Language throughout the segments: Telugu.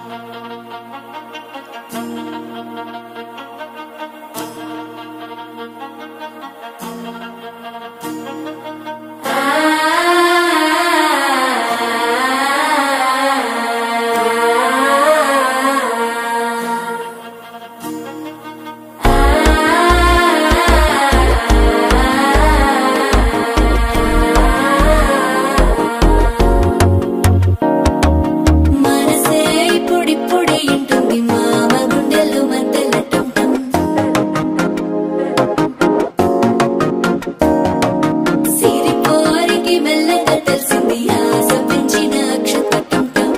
మనసే ఇప్పుడిప్పుడే ఇంటుంది మామ గుండెలు మధ్యల టం సిరిపోరికి మెల్లగా తెలిసింది ఆశ పెంచిన అక్షత టం టం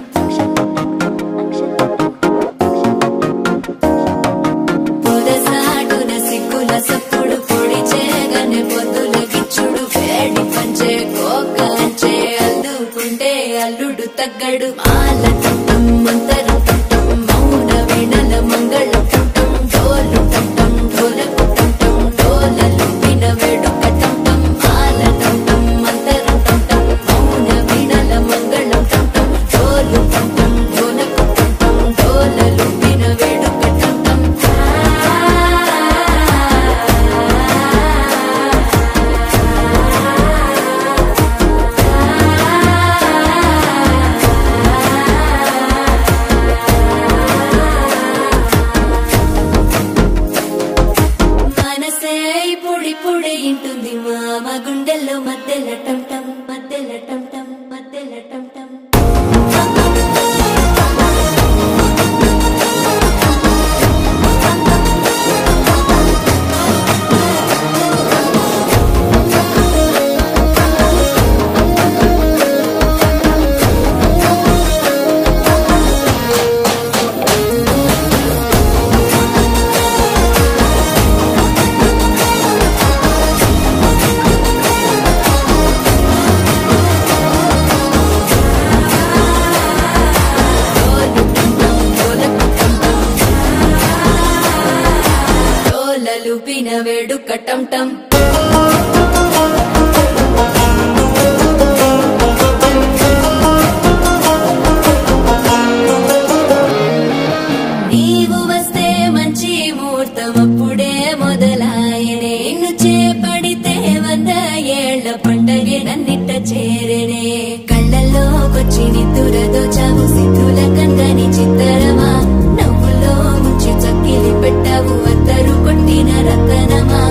పొదసాటున సిగ్గుల సప్పుడు పొడి చేయగానే పొద్దుల గిచ్చుడు వేడి పంచే కోక అంచే అల్లుకుంటే అల్లుడు తగ్గడు మాల టం మంతరం టం మౌన వీణల మంగళం టం డోలు టం డోలకు టం డోలలు విన వేడుక టం మాల టం మంతరం టం మౌన వీణల మంగళం టం డోలు టం డోలకు టం డోలలు విన వేడుక టం మనసే ఇప్పుడిప్పుడే ఇంటుంది మామ గుండెల్లో మధ్యల టం టం మధ్యల టం టం మధ్యల టం టం డోలు టం టం డోలకు టం టం డోలలు పిన వేడుక టం టం నీవు వస్తే మంచి ముహూర్తం అప్పుడే మొదలాయనే నిన్ను చేపడితే వంద ఏళ్ల పండగే నన్నిట్ట చేరనే కళ్ళల్లోకొచ్చి నిద్దురదో చావు సిద్ధుల కందని చిత్తరమా నవ్వులో ముంచి చక్కిలి పెట్టావు అత్తరు కొట్టిన రతనమా